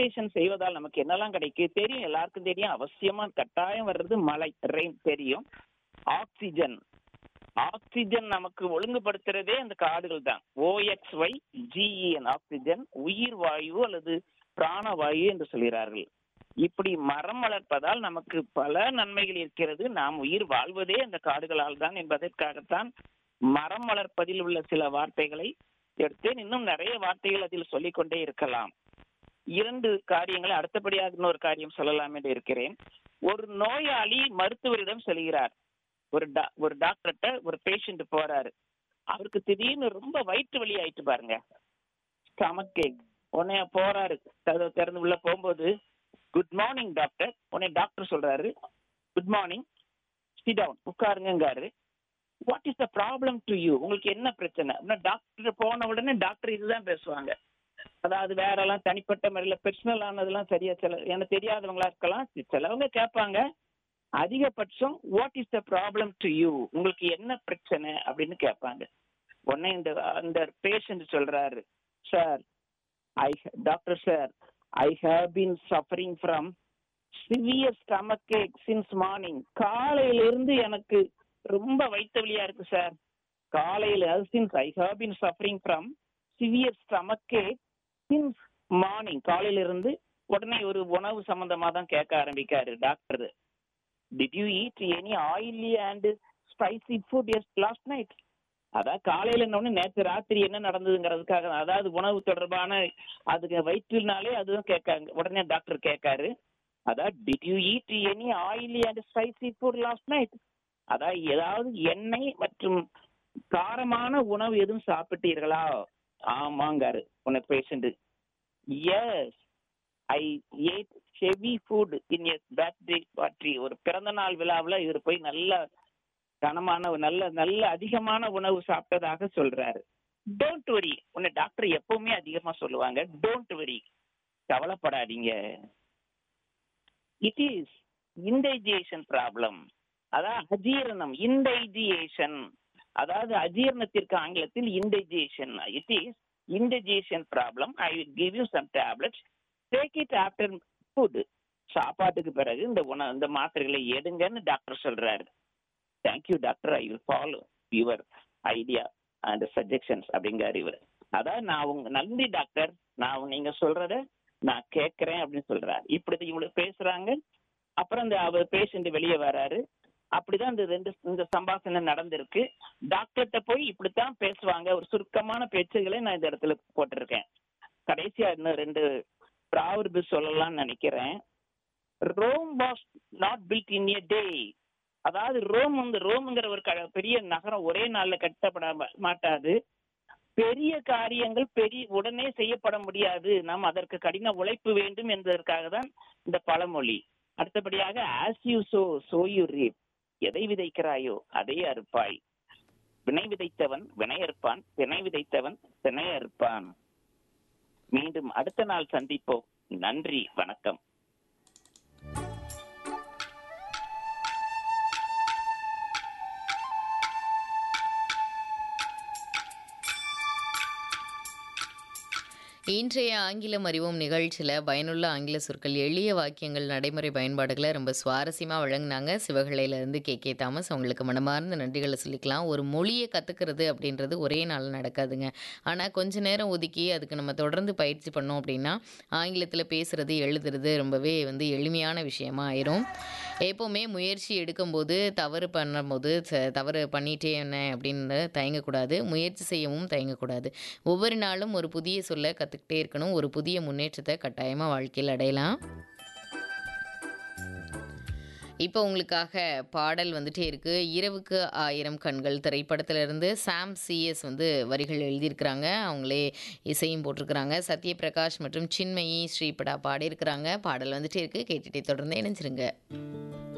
relaxation செய்வதால் நமக்கு என்னெல்லாம் கிடைக்கும் தெரியும் எல்லாருக்கும் தெரியும் அவசியமா கட்டாயம் வர்றது மழை ரெயின் தெரியும் ஆக்சிஜன் ஆக்சிஜன் நமக்கு ஒழுங்குபடுத்துறதே அந்த காடுகள் தான் ஓஎக்ஸ்ஒய் ஜிஇஎன் ஆக்சிஜன் உயிர் வாயு அல்லது பிராணவாயு என்று சொல்கிறார்கள் இப்படி மரம் வளர்ப்பதால் நமக்கு பல நன்மைகள் இருக்கிறது நாம் உயிர் வாழ்வதே அந்த காடுகளால் தான் என்பதற்காகத்தான் மரம் வளர்ப்பதில் உள்ள சில வார்த்தைகளை எடுத்தேன் இன்னும் நிறைய வார்த்தைகள் அதில் சொல்லிக்கொண்டே இருக்கலாம் இரண்டு காரியங்களை அடுத்தபடியாக இன்னொரு காரியம் சொல்லலாம் என்று இருக்கிறேன் ஒரு நோயாளி மருத்துவரிடம் செல்கிறார் ஒரு டா ஒரு டாக்டர்கிட்ட ஒரு பேஷண்ட் போறாரு அவருக்கு திடீர்னு ரொம்ப வயிற்று வலி ஆயிட்டு பாருங்க ஸ்டமக் கேக் உடனே போறாரு கதவை திறந்து உள்ள போகும்போது குட் மார்னிங் டாக்டர் உடனே டாக்டர் சொல்றாரு குட் மார்னிங் சிட் டவுன் உட்காருங்காரு what is the problem to you உங்களுக்கு என்ன பிரச்சனை டாக்டர் போன உடனே டாக்டர் இதுதான் பேசுவாங்க அதாவது வேற எல்லாம் தனிப்பட்ட முறையில் பெர்சனல் ஆனதெல்லாம் சரியா சில எனக்கு தெரியாதவங்களா இருக்கலாம் சிலவங்க கேட்பாங்க அதிகபட்சம் what is the problem to you உங்களுக்கு என்ன பிரச்சனை அப்படின்னு கேட்பாங்க உடனே இந்த அந்த பேஷண்ட் சொல்றாரு sir I doctor sir I have been suffering from severe stomach ache since morning காலையில இருந்து எனக்கு ரொம்ப வயிற்று வலியா இருக்கு சார் காலையில since I have been suffering from severe stomach ache since morning காலையில இருந்து உடனே ஒரு உணவு சம்பந்தமா தான் கேட்க ஆரம்பிக்காரு doctor did you eat any oily and spicy food yes last night அதான் காலையில இன்னொன்னு நேற்று ராத்திரி என்ன நடந்ததுங்கிறதுக்காக அதாவது உணவு தொடர்பான அதுக்கு வயிற்றுனாலே அதுவும் கேட்காங்க உடனே டாக்டர் கேட்காரு அதான் did you eat any oily and spicy food last night அதான் ஏதாவது எண்ணெய் மற்றும் காரமான உணவு எதுவும் சாப்பிட்டீர்களா ஆமாங்காரு உன்னை patient yes I ate heavy food in his birthday party ஒரு பிறந்த நாள் விழாவில் இவர் போய் நல்ல கனமான நல்ல நல்ல அதிகமான உணவு சாப்பிட்டதாக சொல்றாரு டோன்ட் வரி உன்னை டாக்டர் எப்பவுமே அதிகமா சொல்லுவாங்க டோன்ட் வரி கவலைப்படாதீங்க இட் இஸ் இன்டைஜேஷன் ப்ராப்ளம் அதான் அஜீரணம் இன்டைஜியேஷன் அதாவது அஜீரணத்திற்கு ஆங்கிலத்தில் indigestion it is indigestion problem I will give you some tablets take it after food சாப்பாட்டுக்கு பிறகு இந்த உணவு இந்த மாத்திரைகளை எடுங்கன்னு டாக்டர் சொல்றாரு thank you doctor I will follow your idea and suggestions அப்படிங்காரு இவர் அதான் நான் உங்க நன்றி டாக்டர் நான் நீங்க சொல்றத நான் கேட்கறேன் அப்படின்னு சொல்றாரு இப்படி இவ்வளவு பேசுறாங்க அப்புறம் இந்த அவர் பேஷண்ட் வெளியே வராரு அப்படிதான் இந்த ரெண்டு இந்த சம்பாஷணை நடந்திருக்கு டாக்டர்கிட்ட போய் இப்படித்தான் பேசுவாங்க ஒரு சுருக்கமான பேச்சுகளை நான் இந்த இடத்துல போட்டிருக்கேன் கடைசியா இன்னும் ரெண்டு ப்ராவர்பு சொல்லலாம்னு நினைக்கிறேன் Rome was not built in a day அதாவது ரோம் வந்து ரோம்ங்கிற ஒரு க- பெரிய நகரம் ஒரே நாள்ல கட்டப்பட ம- மாட்டாது பெரிய காரியங்கள் பெரிய உடனே செய்யப்பட முடியாது நாம் அதற்கு கடின உழைப்பு வேண்டும் என்பதற்காக தான் இந்த பழமொழி அடுத்தபடியாக as you sow so you reap எதை விதைக்கிறாயோ அதை அறுப்பாய் வினை விதைத்தவன் வினை அறுப்பான் திணை விதைத்தவன் திணை அறுப்பான் மீண்டும் அடுத்த நாள் சந்திப்போம் நன்றி வணக்கம் இன்றைய ஆங்கிலம் அறிவோம் நிகழ்ச்சியில் பயனுள்ள ஆங்கில சொற்கள் எளிய வாக்கியங்கள் நடைமுறை பயன்பாடுகளை ரொம்ப சுவாரஸ்யமாக வழங்கினாங்க சிவகலையிலேருந்து கே கே தாமஸ் அவங்களுக்கு மனமார்ந்த நன்றிகளை சொல்லிக்கலாம் ஒரு மொழியை கற்றுக்கிறது அப்படின்றது ஒரே நாளில் நடக்காதுங்க ஆனால் கொஞ்ச நேரம் ஒதுக்கி அதுக்கு நம்ம தொடர்ந்து பயிற்சி பண்ணோம் அப்படின்னா ஆங்கிலத்தில் பேசுகிறது எழுதுறது ரொம்பவே வந்து எளிமையான விஷயமா ஆயிரும் எப்போவுமே முயற்சி எடுக்கும்போது தவறு பண்ணும்போது ச- தவறு பண்ணிட்டே என்ன அப்படின்னு தயங்கக்கூடாது முயற்சி செய்யவும் தயங்கக்கூடாது ஒவ்வொரு நாளும் ஒரு புதிய சொல்ல கற்றுக்கிட்டே இருக்கணும் ஒரு புதிய முன்னேற்றத்தை கட்டாயமாக வாழ்க்கையில் அடையலாம் இப்போ உங்களுக்காக பாடல் வந்துட்டே இருக்கு இரவுக்கு ஆயிரம் கண்கள் திரைப்படத்திலிருந்து சாம் சிஎஸ் வந்து வரிகள் எழுதியிருக்கிறாங்க அவங்களே இசையும் போட்டிருக்கிறாங்க சத்யபிரகாஷ் மற்றும் சின்மயி ஸ்ரீபடா பாடியிருக்கிறாங்க பாடல் வந்துட்டே இருக்கு கேட்டுட்டே தொடர்ந்து இணைஞ்சிருங்க